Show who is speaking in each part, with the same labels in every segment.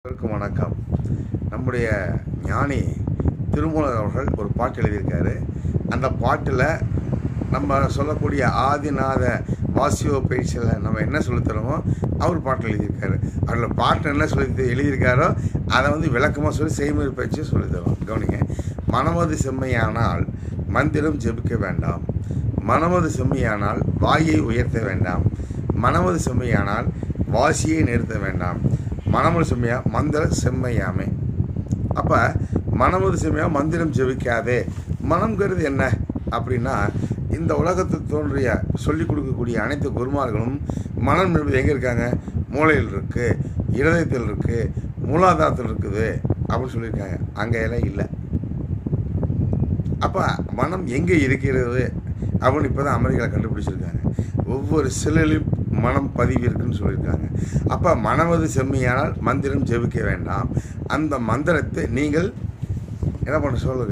Speaker 1: அனைவருக்கும் வணக்கம் நம்முடைய ஞானி திருமூலர் அவர்கள் ஒரு பாட்டு எழுதியிருக்காரு அந்த பாட்டில் நம்ம சொல்லக்கூடிய ஆதிநாத வாசியோ பயிற்சியில் நம்ம என்ன சொல்லித்தரோமோ அவர் பாட்டு எழுதியிருக்காரு அதில் பாட்டு என்ன சொல்லி எழுதியிருக்காரோ அதை வந்து விளக்கமாக சொல்லி செய்முறை பயிற்சியை சொல்லித்தரோம் கவனிங்க மனமது செம்மையானால் மந்திரம் ஜெபிக்க வேண்டாம் மனமது செம்மையானால் வாயை உயர்த்த வேண்டாம் மனமது செம்மையானால் வாசியை நிறுத்த வேண்டாம் மனமது செம்மையா மந்திர செம்மையாமே அப்போ மனமது செம்மையா மந்திரம் ஜெபிக்காதே மனம்ங்கிறது என்ன அப்படின்னா இந்த உலகத்தில் தோன்றிய சொல்லிக் கொடுக்கக்கூடிய அனைத்து குருமார்களும் மனம் என்பது எங்கே இருக்காங்க மூளையில் இருக்குது இருதயத்தில் இருக்குது மூலாதாரத்தில் இருக்குது அப்படின்னு சொல்லியிருக்காங்க அங்கே எல்லாம் இல்லை அப்போ மனம் எங்கே இருக்கிறது அப்படின்னு இப்போ தான் அமெரிக்காவில் கண்டுபிடிச்சிருக்காங்க ஒவ்வொரு செல்லிலும் மனம் பதிவு இருக்குன்னு சொல்லியிருக்காங்க அப்போ மனமது செம்மையானால் மந்திரம் ஜெபிக்க வேண்டாம் அந்த மந்திரத்தை நீங்கள் என்ன பண்ண சொல்லுங்க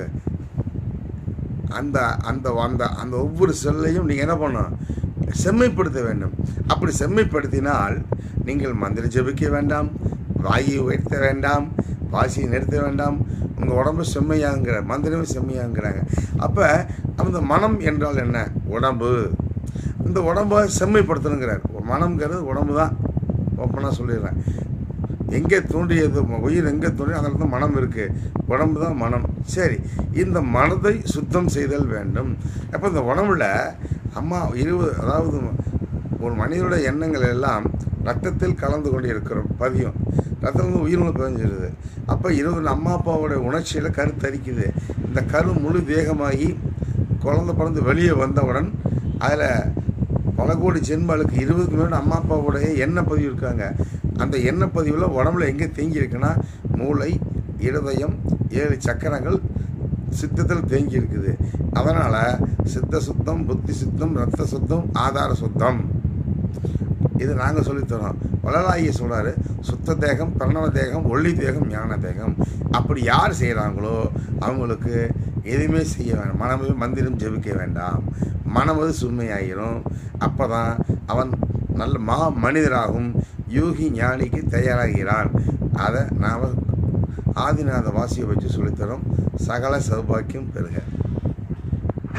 Speaker 1: அந்த அந்த அந்த அந்த ஒவ்வொரு செல்லையும் நீங்கள் என்ன பண்ணணும் செம்மைப்படுத்த வேண்டும் அப்படி செம்மைப்படுத்தினால் நீங்கள் மந்திரம் ஜெபிக்க வேண்டாம் வாயை உயர்த்த வேண்டாம் வாசியை நிறுத்த வேண்டாம் உங்கள் உடம்பு செம்மையாங்கிற மந்திரமே செம்மையாங்கிறாங்க அப்போ அந்த மனம் என்றால் என்ன உடம்பு இந்த உடம்பை செம்மைப்படுத்தணுங்கிறார் மனம்ங்கிறது உடம்பு தான் ஓப்பனாக சொல்லிடுறேன் எங்கே தோன்றியது உயிர் எங்கே தோன்றியோ அதில் தான் மனம் இருக்குது உடம்பு தான் மனம் சரி இந்த மனதை சுத்தம் செய்தல் வேண்டும் அப்போ இந்த உடம்புல அம்மா இருபது அதாவது ஒரு மனிதனுடைய எண்ணங்கள் எல்லாம் ரத்தத்தில் கலந்து கொண்டு இருக்கிறோம் பதியும் ரத்தம் வந்து உயிரினு பதிஞ்சிருது அப்போ இருபது அம்மா அப்பாவோட உணர்ச்சியில் கரு தரிக்குது இந்த கரு முழு தேகமாகி குழந்தை பிறந்து வெளியே வந்தவுடன் அதில் பல கோடி ஜென்மாளுக்கு இருபதுக்கு மேலே அம்மா அப்பாவோடைய எண்ணெய் பதிவு இருக்காங்க அந்த எண்ணெய் பதிவில் உடம்புல எங்கே தேங்கி இருக்குன்னா மூளை இருதயம் ஏழு சக்கரங்கள் சித்தத்தில் தேங்கி இருக்குது அதனால் சித்த சுத்தம் புத்தி சுத்தம் ரத்த சுத்தம் ஆதார சுத்தம் இது நாங்கள் சொல்லித்தரோம் வளராகிய சொல்கிறாரு சுத்த தேகம் பிரணவ தேகம் ஒளி தேகம் ஞான தேகம் அப்படி யார் செய்கிறாங்களோ அவங்களுக்கு எதுவுமே செய்ய வேண்டாம் மனமே மந்திரம் ஜெபிக்க வேண்டாம் மனமது சுண்மையாயிரும் அப்போ தான் அவன் நல்ல மகா மனிதராகும் யூகி ஞானிக்கு தயாராகிறான் அதை நாம் ஆதிநாத வாசியை வச்சு சொல்லித்தரோம் சகல சௌபாக்கியம் பெறுக